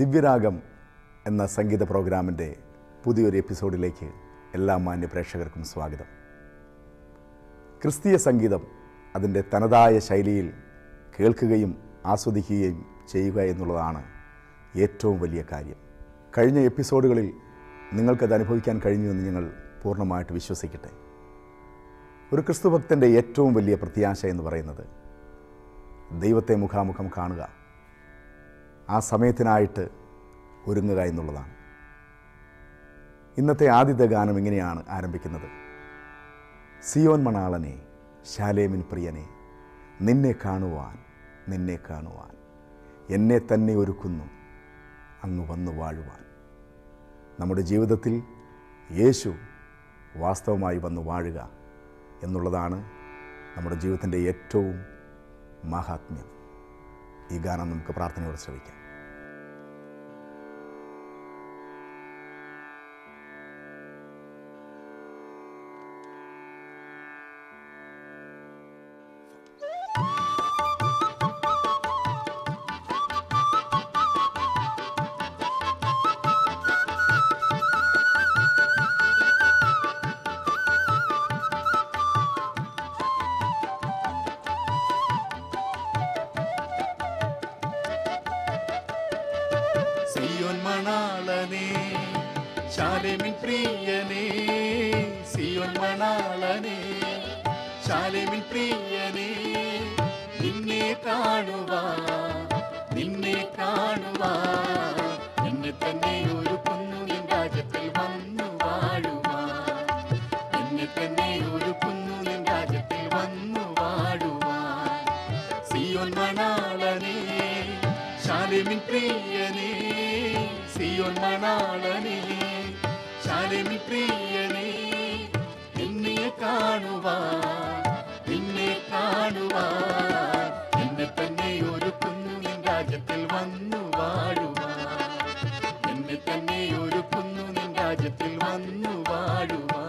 ദിവ്യരാഗം എന്ന സംഗീത പ്രോഗ്രാമിൻ്റെ പുതിയൊരു എപ്പിസോഡിലേക്ക് എല്ലാ മാന്യ പ്രേക്ഷകർക്കും സ്വാഗതം ക്രിസ്തീയ സംഗീതം അതിൻ്റെ തനതായ ശൈലിയിൽ കേൾക്കുകയും ആസ്വദിക്കുകയും ചെയ്യുക എന്നുള്ളതാണ് ഏറ്റവും വലിയ കാര്യം കഴിഞ്ഞ എപ്പിസോഡുകളിൽ നിങ്ങൾക്കത് അനുഭവിക്കാൻ കഴിഞ്ഞുവെന്ന് ഞങ്ങൾ പൂർണ്ണമായിട്ട് വിശ്വസിക്കട്ടെ ഒരു ക്രിസ്തുഭക്തൻ്റെ ഏറ്റവും വലിയ പ്രത്യാശ എന്ന് പറയുന്നത് ദൈവത്തെ മുഖാമുഖം കാണുക ആ സമയത്തിനായിട്ട് ഒരുങ്ങുക എന്നുള്ളതാണ് ഇന്നത്തെ ആദ്യത്തെ ഗാനം ഇങ്ങനെയാണ് ആരംഭിക്കുന്നത് സിയോൻ മണാളനെ ശാലേമിൻ പ്രിയനെ നിന്നെ കാണുവാൻ നിന്നെ കാണുവാൻ എന്നെ തന്നെ ഒരുക്കുന്നു അങ്ങ് വന്നു വാഴുവാൻ നമ്മുടെ ജീവിതത്തിൽ യേശു വാസ്തവമായി വന്നു വാഴുക എന്നുള്ളതാണ് നമ്മുടെ ജീവിതത്തിൻ്റെ ഏറ്റവും മഹാത്മ്യം ഈ ഗാനം നമുക്ക് പ്രാർത്ഥനയോട് ശ്രമിക്കാം സിയോൻ മണാളനെ ശാലേമിൻ പ്രിയനെ സിയോൻ മണാളനെ ശാലേമിൻ പ്രിയനെ നിന്നെ കാണുവാ നിന്നെ കാണുവാ എന്നെ തന്നെ ഒരു കുന്നുനിൻ രാജ്യത്തിൽ വന്നു വാഴുവാ എന്നെ തന്നെ ഒരു കുന്നുനിൻ രാജ്യത്തിൽ വന്നു വാഴുവാ സിയോൻ മണാളനെ ശാലിമിൻ പ്രിയനെ സിയോൻ മണാളനെ ശാലിമിൻ പ്രിയനെ നിന്നെ കാണുവാ നിന്നെ കാണുവാ എന്നെ തന്നെ ഒരു കുന്നുനിൻ രാജ്യത്തിൽ വന്നു വാഴുവാ എന്നെ തന്നെ ഒരു കുന്നുനിൻ രാജ്യത്തിൽ വന്നു വാഴുവാ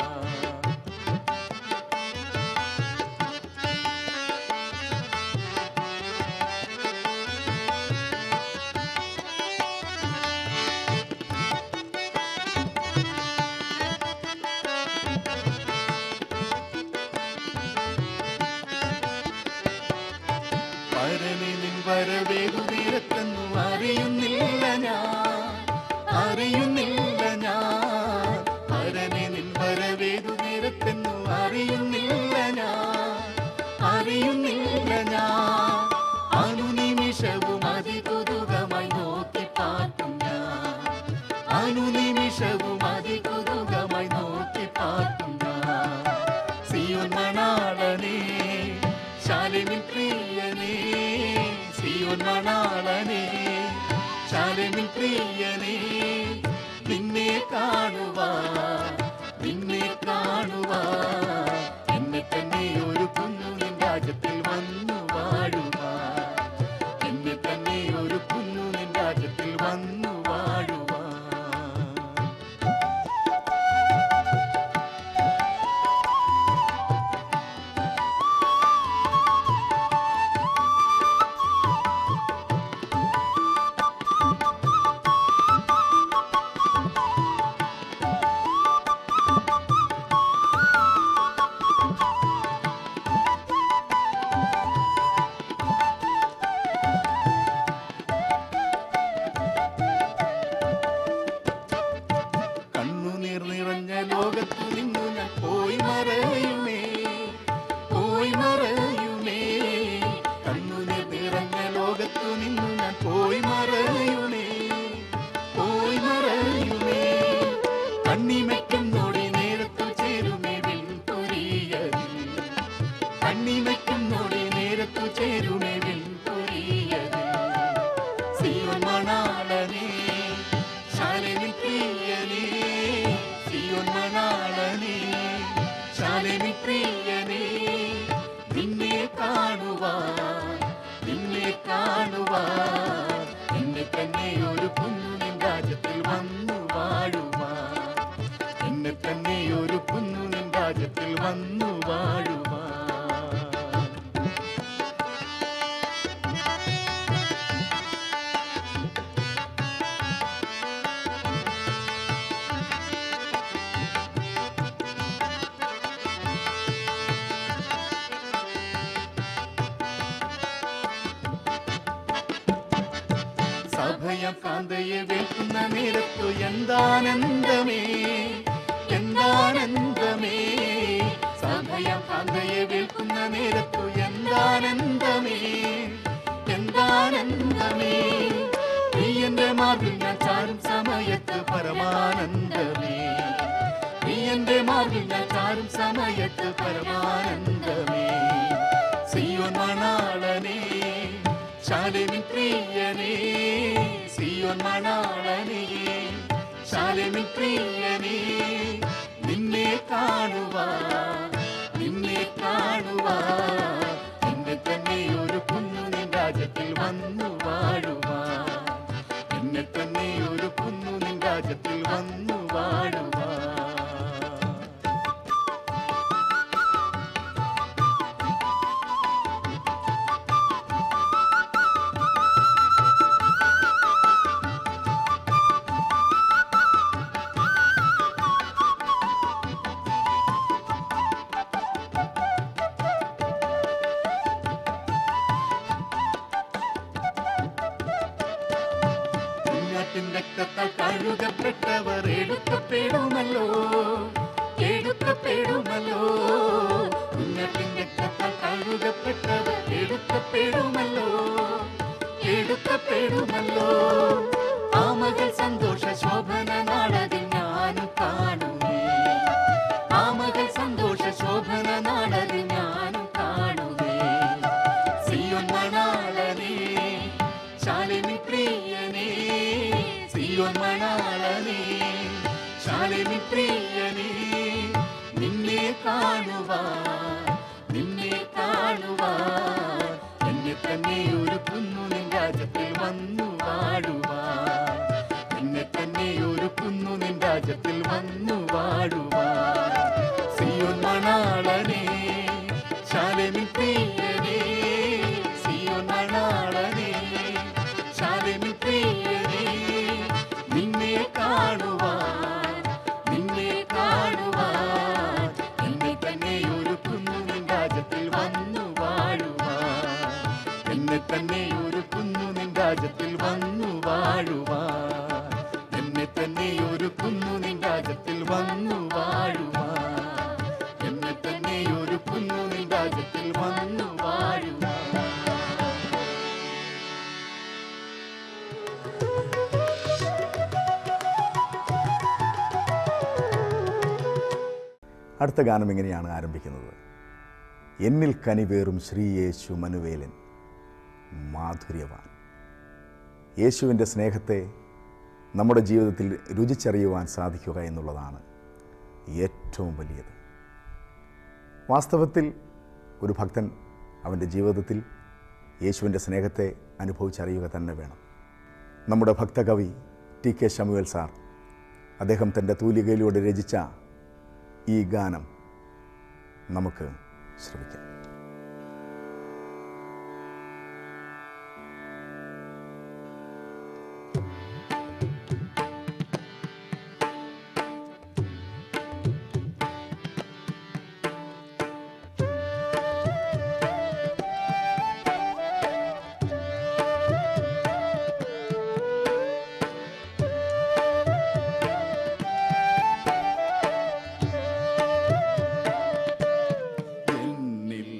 പരനെ നിൻ വരവേഗു തീരത്തെന്നു അറിയുന്നില്ല ഞാൻ അറിയുന്നില്ല ഞാൻ പരനെ നിൻ വരവേഗു തീരത്തെന്നു അറിയുന്നില്ല ഞാൻ അറിയുന്നില്ല ഞാൻ അനുനിമിഷവും അതികുതുകമായി നോക്കി പാർക്കും ഞാൻ അനുനിമിഷവും അതികുതുകമായി നോക്കി പാർക്കും ഞാൻ സിയോൻ മണാളനെ ശാലിമിൻ പ്രിയനെ സിയോൻ മണാളനെ ശാലിമിൻ പ്രിയനെ നിന്നെ കാണുവാ നിന്നെ കാണുവാ എന്നെ തന്നെ ഒരു കുന്നുനിൻ രാജ്യത്തിൽ വന്നു വാഴുവാ എന്നെ തന്നെ ഒരു കുന്നുനിൻ രാജ്യത്തിൽ വന്നു വാഴുവാ കണ്ണുനീർ നിറഞ്ഞ ലോകത്തു നിന്നു ഞാൻ പോയി മറയുമേ പോയി മറയുമേ കണ്ണുനീർ നിറഞ്ഞ ലോകത്തു നിന്നു ഞാൻ പോയി മറയുമേ പോയി മറയുമേ കണ്ണിമയ്ക്കും നോടി നേരത്തു ചേരുമേ വിൽപ്പൊരിയതിൽ കണ്ണിമയ്ക്കും നോടി നേരത്തു ചേരുമേ വിൽപ്പൊരിയതിൽ സിയോൻ മണാളനെ ശാലിനി പ്രിയനെ സിയോൻ മണാളനെ ശാലിനി പ്രിയനെ നിന്നെ കാണുവാ നിന്നെ കാണുവാ എന്നെ തന്നെ ഒരു കുന്നുനിൻ രാജ്യത്തിൽ വന്നു വാഴുവാ എന്നെ തന്നെ ഒരു കുന്നുനിൻ രാജ്യത്തിൽ വന്നു വാഴുവാ സഭയം കാന്തയെ വേൽക്കുന്ന നേരത്തു എന്താനന്ദമേ എന്താനന്ദമേ സഭയം കാന്തയെ വേൽക്കുന്ന നേരത്തു എന്താനന്ദമേ എന്താനന്ദമേ നീ എന്റെ മാർഗിൽ ഞാൻ ചാരും സമയത്ത് പരമാനന്ദമേ നീ എന്റെ മാർഗിൽ ഞാൻ ചാരും സമയത്ത് പരമാനന്ദമേ സിയോൻ മണാളനേ ശാലിമിൻ പ്രിയനേ സിയോൻ മണാളനേ ശാലിമിൻ പ്രിയനേ നിന്നെ കാണുവാ നിന്നെ കാണുവാ എന്നെ തന്നെ ഒരു കുന്നു നിൻ രാജ്യത്തിൽ വന്നു വാഴുവാ എന്നെ തന്നെ ഒരു കുന്നു നിൻ രാജ്യത്തിൽ വന്നു വാഴുവാ കുഞ്ഞാട്ടിൻ രക്തത്താൽ കഴുകപ്പെട്ടവർ എടുക്കപ്പെടുമല്ലോ എടുക്കപ്പെടുമല്ലോ കുഞ്ഞാട്ടിൻ രക്തത്താൽ കഴുകപ്പെട്ടവർ എടുക്കപ്പെടുമല്ലോ എടുക്കപ്പെടുമല്ലോ ആ മകൾ സന്തോഷ ശോഭന നാടതിൽ ഞാനും കാണുമേ ആ മകൾ സന്തോഷ ശോഭന നാടതിൽ ഞാനും കാണുമേ സിയോൻ മണാളനേ ശാലിനി പ്രിയനേ സിയോൻ മണാളനേ ശാലിനി പ്രിയനേ നിന്നെ കാണുവാ നിന്നെ കാണുവാ എന്നെ തന്നെ ഒരു കുന്നു നിൻ രാജ്യത്തിൽ വന്നു വാഴുവാ എന്നെ തന്നെ ഒരു കുന്നു നിൻ രാജ്യത്തിൽ വന്നു വാഴുവാ സിയോൻ മണാളനേ ശാലിനി പ്രിയനേ സിയോൻ മണാളനേ ശാലിനി പ്രിയനേ നിന്നെ കാണുവാൻ നിന്നെ കാണുവാൻ എന്നെ തന്നെ ഒരു കുന്നു നിൻ രാജ്യത്തിൽ വന്നു വാഴുവാൻ എന്നെ തന്നെ ഒരു കുന്നു നിൻ രാജ്യത്തിൽ വന്നു വാഴുവാൻ എന്നെ തന്നെ ഒരു കുന്നു നിൻ രാജ്യത്തിൽ വന്നു വാഴുവാൻ എന്നെ തന്നെ ഒരു കുന്നു നിൻ രാജ്യത്തിൽ വന്നു വാഴുവാൻ അടുത്ത ഗാനം ഇങ്ങനെയാണ് ആരംഭിക്കുന്നത് എന്നിൽ കനിവേറും ശ്രീ യേശു മനുവേലൻ മാധുര്യവാൻ യേശുവിൻ്റെ സ്നേഹത്തെ നമ്മുടെ ജീവിതത്തിൽ രുചിച്ചറിയുവാൻ സാധിക്കുക എന്നുള്ളതാണ് ഏറ്റവും വലിയത് വാസ്തവത്തിൽ ഒരു ഭക്തൻ അവൻ്റെ ജീവിതത്തിൽ യേശുവിൻ്റെ സ്നേഹത്തെ അനുഭവിച്ചറിയുക തന്നെ വേണം നമ്മുടെ ഭക്തകവി ടി കെ ശമുവേൽ സാർ അദ്ദേഹം തൻ്റെ തൂലികയിലൂടെ രചിച്ച ഈ ഗാനം നമുക്ക് ശ്രമിക്കാം എന്നിൽ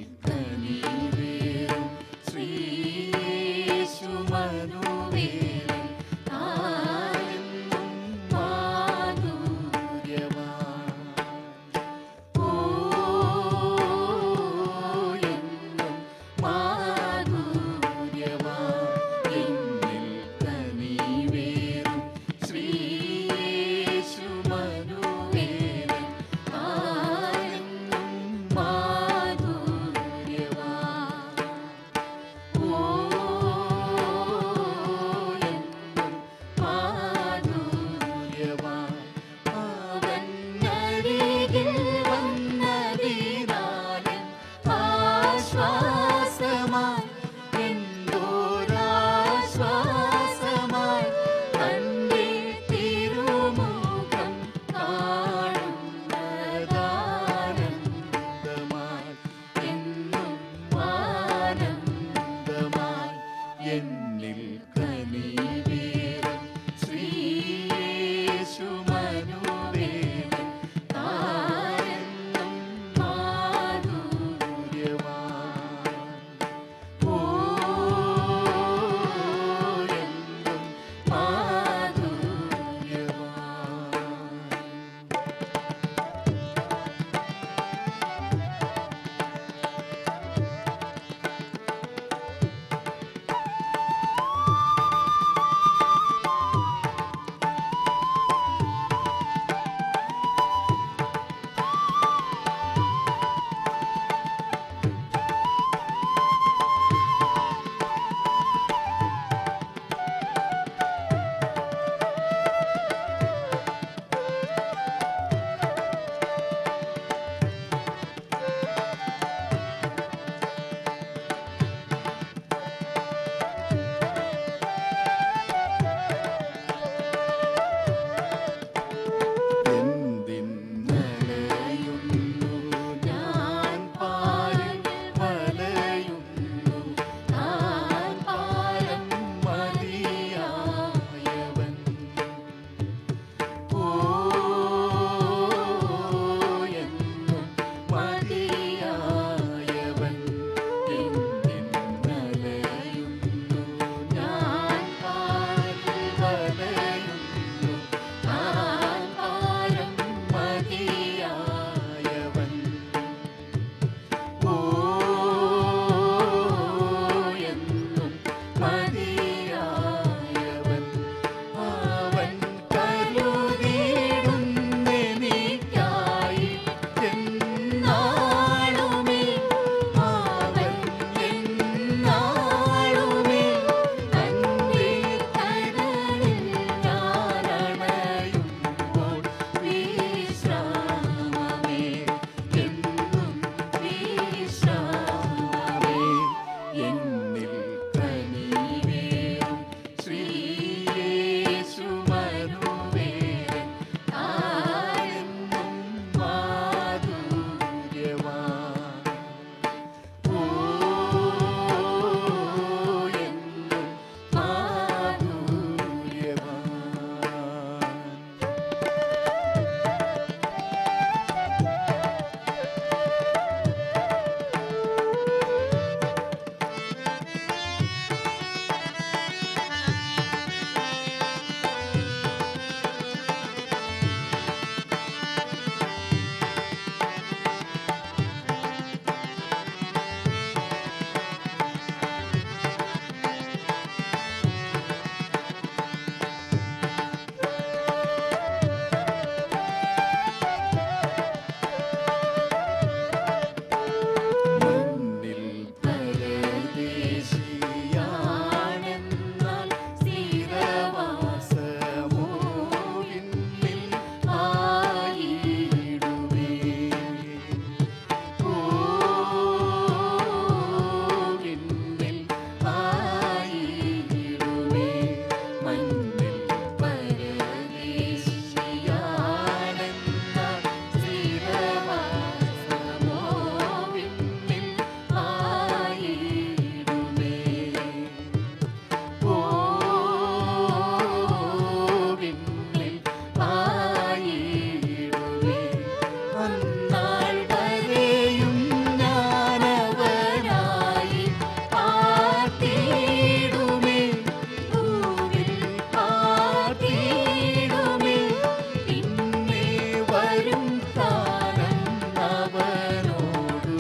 വരും കാലം അവനോടു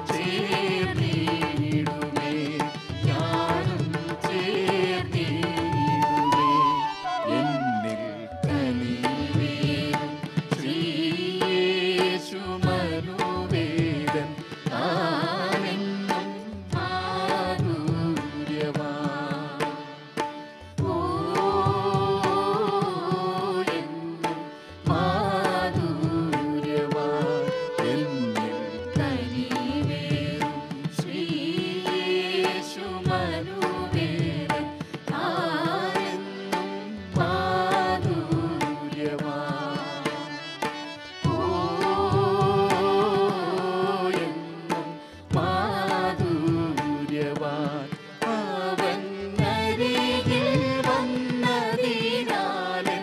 ചേർന്നിടുമേ ഞാനും ചേർന്നിടുമേ എന്നിൽ കനിവേറും ശ്രീയേശുമനുവേദൻ ആനെന്നും മാധുര്യവാൻ ഓ എന്നും മാധുര്യവാൻ എന്നിൽ കനിവേറും ശ്രീയേശുമനുവേദൻ ആനെന്നും മാധുര്യവാൻ ഓ എന്നും മാധുര്യവാൻ അവൻ അരികിൽ വന്നതിനാലൻ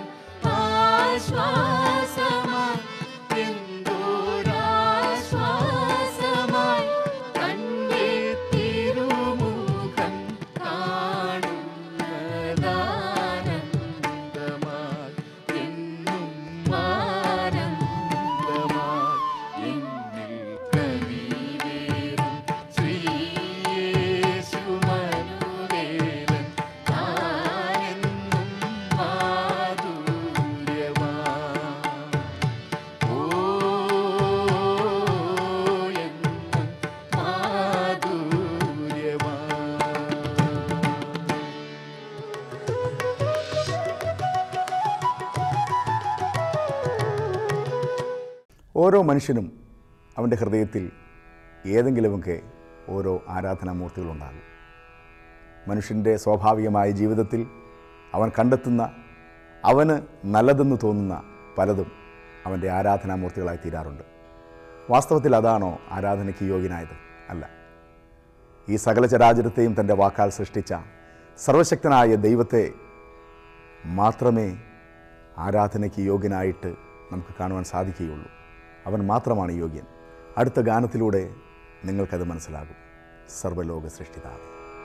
ആശ്വാസമായി എന്തോരാശ്വാസമായി തന്റെ തിരുമുഖം കാണുന്നതാനന്ദമായി എന്നും ആനന്ദമായി എന്നിൽ കനിവേറും ശ്രീയേശുമനുവേലൻ താനെന്നും മാധുര്യവാൻ ഓ എന്നും മാധുര്യവാൻ ഓരോ മനുഷ്യനും അവൻ്റെ ഹൃദയത്തിൽ ഏതെങ്കിലുമൊക്കെ ഓരോ ആരാധനാമൂർത്തികളുണ്ടാകും മനുഷ്യൻ്റെ സ്വാഭാവികമായ ജീവിതത്തിൽ അവൻ കണ്ടെത്തുന്ന അവന് നല്ലതെന്ന് തോന്നുന്ന പലതും അവൻ്റെ ആരാധനാമൂർത്തികളായി തീരാറുണ്ട് വാസ്തവത്തിൽ അതാണോ ആരാധനയ്ക്ക് യോഗ്യനായത് അല്ല ഈ സകല ചരാചരത്തെയും തൻ്റെ വാക്കാൽ സൃഷ്ടിച്ച സർവശക്തനായ ദൈവത്തെ മാത്രമേ ആരാധനയ്ക്ക് യോഗ്യനായിട്ട് നമുക്ക് കാണുവാൻ സാധിക്കുകയുള്ളൂ അവൻ മാത്രമാണ് യോഗ്യൻ അടുത്ത ഗാനത്തിലൂടെ നിങ്ങൾക്കത് മനസ്സിലാകും സർവ്വലോക സൃഷ്ടിതാവ്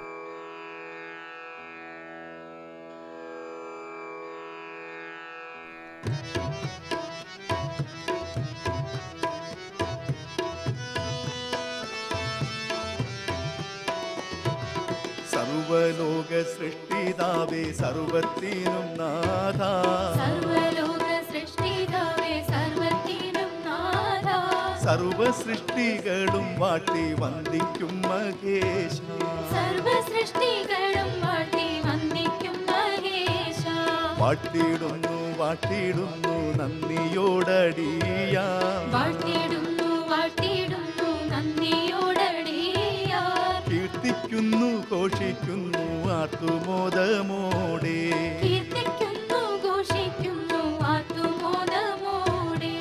സർവലോക സൃഷ്ടിതാവേ സർവത്തിനും നാഥ സർവലോക സൃഷ്ടിതാവേ സർവത്തിനും നാഥ സർവ സൃഷ്ടികളും വാട്ടി വന്ദിക്കും മഹേശ സർവ സൃഷ്ടികളും വാട്ടി വന്ദിക്കും മഹേശ വാട്ടിടുന്നു വാട്ടിടുന്നു നന്ദിയോടടിയാ വാട്ടിടുന്നു വാട്ടിടുന്നു നന്ദിയോടടിയാ കീർത്തിക്കുന്നു ഘോഷിക്കുന്നു ആർത്തുമോദമോടെ കീർത്തിക്കുന്നു ഘോഷിക്കുന്നു ആത്തുമോദമോടെ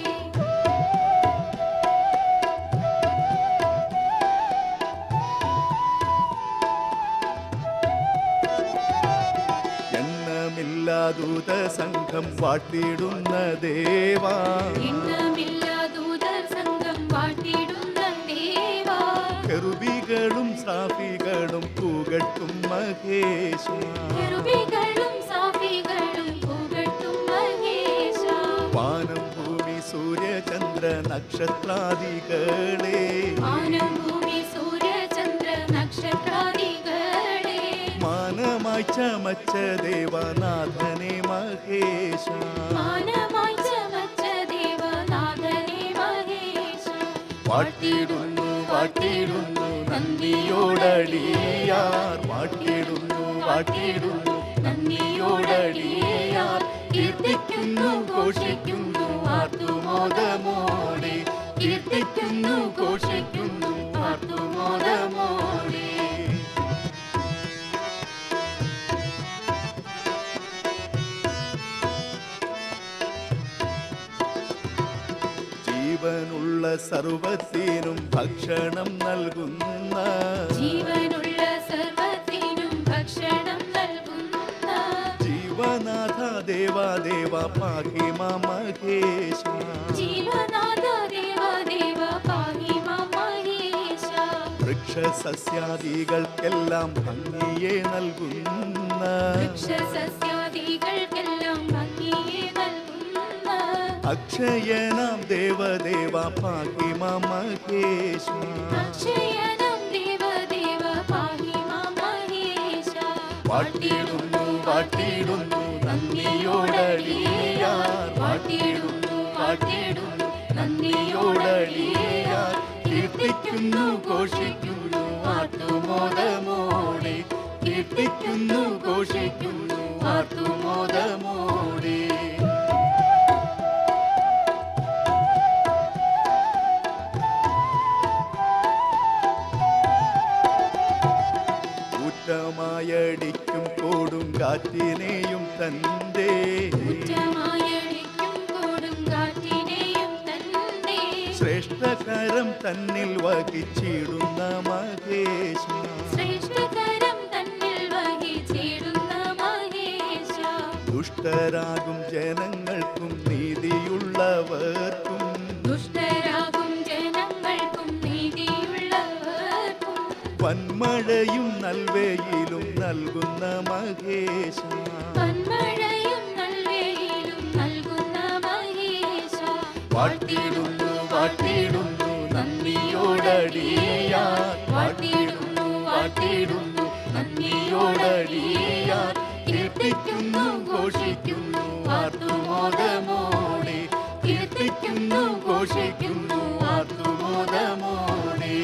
എണ്ണമില്ലാതൂത സംഘം വാട്ടിടുന്ന ദേവാ എണ്ണമില്ല ദൂതർ സംഘം വാട്ടിടുന്ന ദേവാ കെറുബികളും സാഫികളും കൂകട്ടും മഹേശ കെറുബികളും സാഫികളും പുകഴ്ത്തും മഹേശ വാനം ഭൂമി സൂര്യചന്ദ്ര നക്ഷത്രാദികളെ വാനം ഭൂമി സൂര്യചന്ദ്ര നക്ഷത്രാദികളെ മാനമായി ചമച്ച ദേവനാഥനെ മഹേശ മാനമായി ചമച്ച ദേവനാഥനെ മഹേശ വാട്ടിടുന്നു വാട്ടിടുന്നു നന്ദിയോടടിയാർ വാട്ടിടുന്നു വാട്ടിടുന്നു നന്ദിയോടടിയാർ കീർത്തിക്കുന്നു ഘോഷിക്കുന്നു ആർത്തുമോദമോടെ കീർത്തിക്കുന്നു ഘോഷിക്കുന്നു ആർത്തുമോദമോടെ ജീവനുള്ള സർവത്തിനും ഭക്ഷണം നൽകുന്ന ജീവനുള്ള സർവത്തിനും ഭക്ഷണം നൽകുന്ന ജീവനാഥ ദേവാദേവ പാഹി മഹേശ ജീവനാഥ ദേവദേവ പാഹി മഹേശ വൃക്ഷസസ്യാദികൾക്കെല്ലാം ഭംഗിയെ നൽകുന്ന വൃക്ഷസസ്യാദികൾക്കെല്ലാം ഭംഗിയെ നൽകുന്ന അക്ഷയനാം ദേവദേവ പാഹി മമഹേശ അക്ഷയനം ദേവദേവ പാഹി മാം മഹേശ വാട്ടിടുന്നു വാട്ടിടുന്നു നന്ദിയോടടിയാർ വാട്ടിടുന്നു വാട്ടിടുന്നു നന്ദിയോടടിയാർ കീർത്തിക്കുന്നു ഘോഷിക്കുന്നു ആത്തുമോദമോടെ കീർത്തിക്കുന്നു ഘോഷിക്കുന്നു ആത്തുമോദമോടെ ഊറ്റമായടിക്കും കൊടും കാറ്റിനെയും തന്റെ ഉച്ചമായടിക്കും കൊടുങ്കാറ്റിനെയും തന്റെ ശ്രേഷ്ഠകരം തന്നിൽ വഹിച്ചിടുന്ന മഹേശ ശ്രേഷ്ഠകരം തന്നിൽ വഹിച്ചിടുന്ന മഹേശ ദുഷ്ടരാകും ജനങ്ങൾക്കും നീതിയുള്ളവർക്കും ദുഷ്ടരാകും ജനങ്ങൾക്കും നീതിയുള്ളവർക്കും വന്മഴയും നൽവയിലും നൽകുന്ന മഹേശ വന്മഴയും നൽവേയിലും നൽകുന്ന മഹേശ വാട്ടിടുന്നു വാട്ടിടുന്നു നന്ദിയോടടിയാർ വാട്ടിടുന്നു വാട്ടിടുന്നു നന്ദിയോടടിയാർ കീർത്തിക്കുന്നു ഘോഷിക്കുന്നു ആത്തുമോദമോടെ കീർത്തിക്കുന്നു ഘോഷിക്കുന്നു ആത്തുമോദമോടെ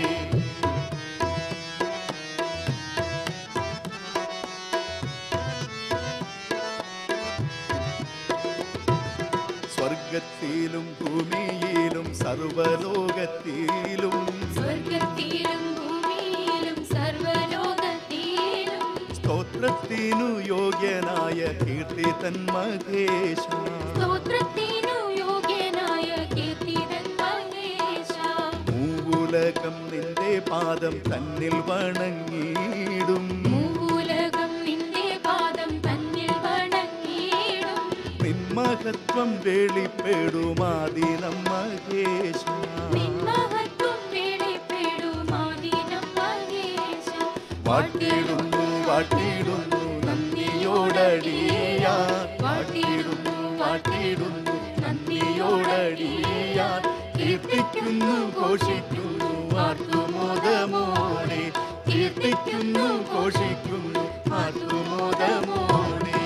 സ്വർഗത്തിലും ഭൂമിയിലും സർവലോകത്തിലും സ്വർഗത്തിലും ഭൂമിയിലും സർവലോകത്തിലും സ്തോത്രത്തിനു യോഗ്യനായ കീർത്തി തൻ മഹേശ സ്തോത്രത്തിനു യോഗ്യനായ കീർത്തിതൻ മഹേശ മൂവുലകം നിന്റെ പാദം തന്നിൽ വണങ്ങിയിടും മൂലകം നിന്റെ പാദം തന്നിൽ വണങ്ങിയിടും നിന്മഹത്വം വെളിപ്പെടുമാദിനം മഹേശ നിൻ മഹത്വം വെളിപ്പെടുമാദിനം മഹേശ വാട്ടിടുന്നു വാട്ടിടുന്നു നന്ദിയോടടിയാർ വാട്ടിടുന്നു വാട്ടിടുന്നു നന്ദിയോടടിയാർ കീർത്തിക്കുന്നു ഘോഷിക്കുന്നു ആത്മോദമോടെ കീർത്തിക്കുന്നു ഘോഷിക്കുന്നു ആത്മോദമോടെ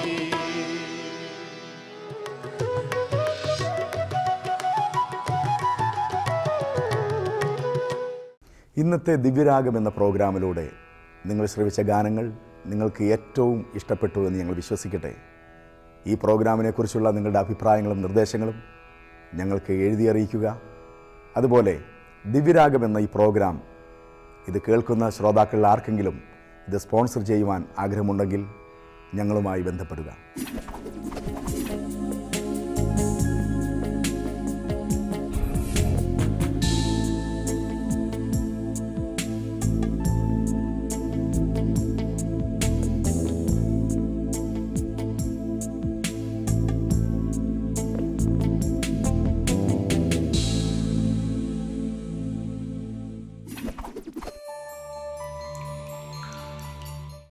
ഇന്നത്തെ ദിവ്യരാഗം എന്ന പ്രോഗ്രാമിലൂടെ നിങ്ങൾ ശ്രവിച്ച ഗാനങ്ങൾ നിങ്ങൾക്ക് ഏറ്റവും ഇഷ്ടപ്പെട്ടു എന്ന് ഞങ്ങൾ വിശ്വസിക്കട്ടെ ഈ പ്രോഗ്രാമിനെക്കുറിച്ചുള്ള നിങ്ങളുടെ അഭിപ്രായങ്ങളും നിർദ്ദേശങ്ങളും ഞങ്ങൾക്ക് എഴുതി അറിയിക്കുക അതുപോലെ ദിവ്യരാഗം എന്ന ഈ പ്രോഗ്രാം ഇത് കേൾക്കുന്ന ശ്രോതാക്കളിൽ ആർക്കെങ്കിലും ഇത് സ്പോൺസർ ചെയ്യുവാൻ ആഗ്രഹമുണ്ടെങ്കിൽ ഞങ്ങളുമായി ബന്ധപ്പെടുക